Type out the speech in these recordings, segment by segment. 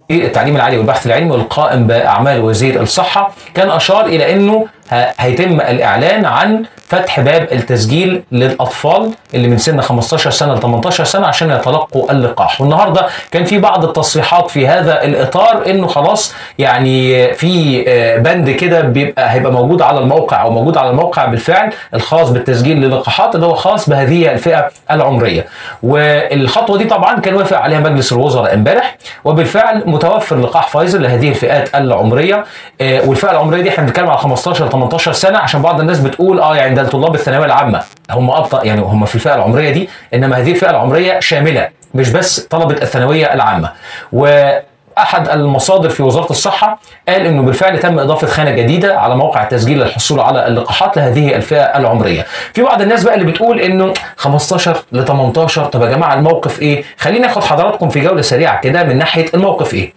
التعليم العالي والبحث العلمي والقائم باعمال وزير الصحه كان اشار الى انه ه- هيتم الاعلان عن فتح باب التسجيل للاطفال اللي من سن 15 سنه ل 18 سنه عشان يتلقوا اللقاح والنهارده كان في بعض التصريحات في هذا الاطار انه خلاص يعني في آه، بند كده بيبقى هيبقى موجود على الموقع او موجود على الموقع بالفعل الخاص بالتسجيل للقاحات اللي هو خاص بهذه الفئه العمريه والخطوه دي طبعا كان وافق عليها مجلس الوزراء امبارح وبالفعل متوفر لقاح فايزر لهذه الفئات العمريه آه، والفئه العمريه دي احنا بنتكلم على 15 ل 18 سنه عشان بعض الناس بتقول اه يعني ده لطلاب الثانويه العامه هم ابطا يعني هم في الفئه العمريه دي انما هذه الفئه العمريه شامله مش بس طلبه الثانويه العامه و احد المصادر في وزاره الصحه قال انه بالفعل تم اضافه خانه جديده على موقع التسجيل للحصول على اللقاحات لهذه الفئه العمريه. في بعض الناس بقى اللي بتقول انه 15 ل 18 طب يا جماعه الموقف ايه؟ خليني اخد حضراتكم في جوله سريعه كده من ناحيه الموقف ايه.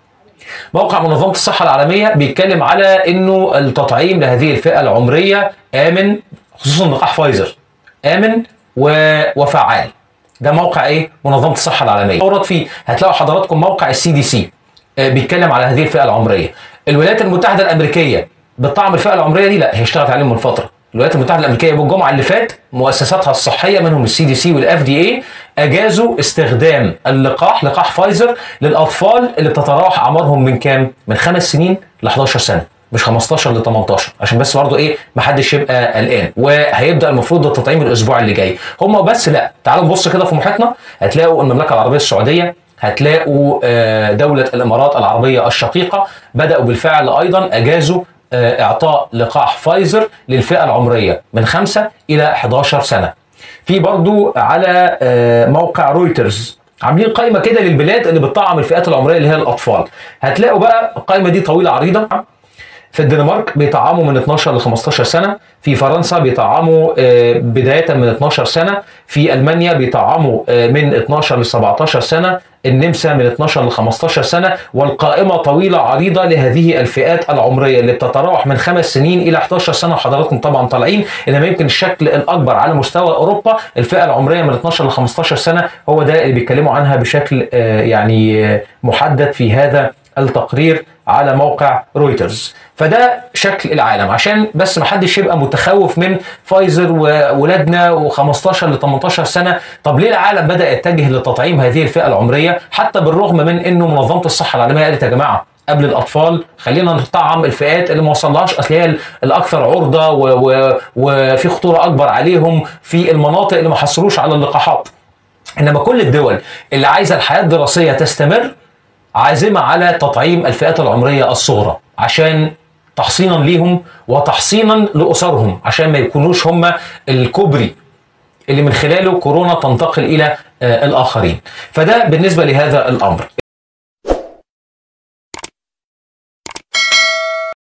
موقع منظمه الصحه العالميه بيتكلم على انه التطعيم لهذه الفئه العمريه امن خصوصا لقاح فايزر امن و... وفعال. ده موقع ايه؟ منظمه الصحه العالميه. ورد فيه هتلاقوا حضراتكم موقع السي دي سي بيتكلم على هذه الفئه العمريه. الولايات المتحده الامريكيه بتطعم الفئه العمريه دي؟ لا هي اشتغلت عليهم من فتره. الولايات المتحده الامريكيه يوم الجمعه اللي فات مؤسساتها الصحيه منهم السي دي سي والاف دي اي اجازوا استخدام اللقاح لقاح فايزر للاطفال اللي بتتراوح اعمارهم من كام؟ من خمس سنين ل 11 سنه. مش 15 ل 18 عشان بس برضه ايه ما حدش يبقى قلقان وهيبدا المفروض التطعيم الاسبوع اللي جاي هم بس لا تعالوا نبص كده في محيطنا هتلاقوا المملكه العربيه السعوديه هتلاقوا آه، دولة الإمارات العربية الشقيقة بدأوا بالفعل أيضا أجازوا آه، إعطاء لقاح فايزر للفئة العمرية من 5 إلى 11 سنة في برضو على آه، موقع رويترز عاملين قائمة كده للبلاد اللي بتطعم الفئات العمرية اللي هي الأطفال هتلاقوا بقى القائمة دي طويلة عريضة في الدنمارك بيطعموا من 12 ل 15 سنه في فرنسا بيطعموا آه، بدايه من 12 سنه في المانيا بيطعموا آه، من 12 ل 17 سنه النمسا من 12 ل 15 سنه والقائمه طويله عريضه لهذه الفئات العمريه اللي بتتراوح من خمس سنين الى 11 سنه وحضراتكم طبعا طالعين انما يمكن الشكل الاكبر على مستوى اوروبا الفئه العمريه من 12 ل 15 سنه هو ده اللي بيتكلموا عنها بشكل آه، يعني آه، محدد في هذا التقرير على موقع رويترز فده شكل العالم عشان بس ما حدش يبقى متخوف من فايزر وولادنا و15 ل 18 سنه طب ليه العالم بدا يتجه لتطعيم هذه الفئه العمريه حتى بالرغم من انه منظمه الصحه العالميه قالت يا جماعه قبل الاطفال خلينا نطعم الفئات اللي ما وصلهاش اصل هي الاكثر عرضه و- و- وفي خطوره اكبر عليهم في المناطق اللي ما حصلوش على اللقاحات انما كل الدول اللي عايزه الحياه الدراسيه تستمر عازمه على تطعيم الفئات العمريه الصغرى عشان تحصينا ليهم وتحصينا لاسرهم عشان ما يكونوش هم الكوبري اللي من خلاله كورونا تنتقل الى آه، الاخرين فده بالنسبه لهذا الامر